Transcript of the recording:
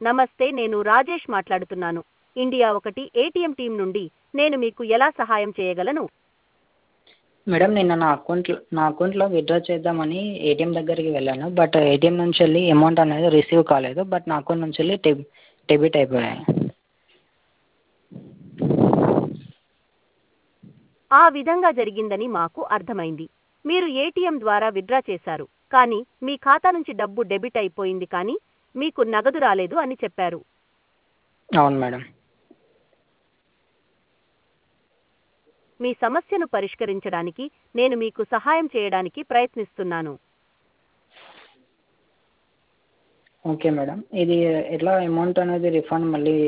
నమస్తే నేను రాజేష్ మాట్లాడుతున్నాను ఇండియా ఒకటి ఏటీఎం టీం నుండి నేను మీకు ఎలా సహాయం చేయగలను మేడం నిన్న నా అకౌంట్లో నా అకౌంట్లో విత్డ్రా చేద్దామని ఏటీఎం దగ్గరికి వెళ్ళాను బట్ ఏటీఎం నుంచి వెళ్ళి అమౌంట్ అనేది రిసీవ్ కాలేదు బట్ నా అకౌంట్ నుంచి వెళ్ళి డెబి డెబిట్ అయిపోయాయి ఆ విధంగా జరిగిందని మాకు అర్థమైంది మీరు ఏటీఎం ద్వారా విత్డ్రా చేశారు కానీ మీ ఖాతా నుంచి డబ్బు డెబిట్ అయిపోయింది కానీ మీకు నగదు రాలేదు అని చెప్పారు అవును మేడం మీ సమస్యను పరిష్కరించడానికి నేను మీకు సహాయం చేయడానికి ప్రయత్నిస్తున్నాను ఓకే మేడం ఇది ఎట్లా అమౌంట్ అనేది రిఫండ్ మళ్ళీ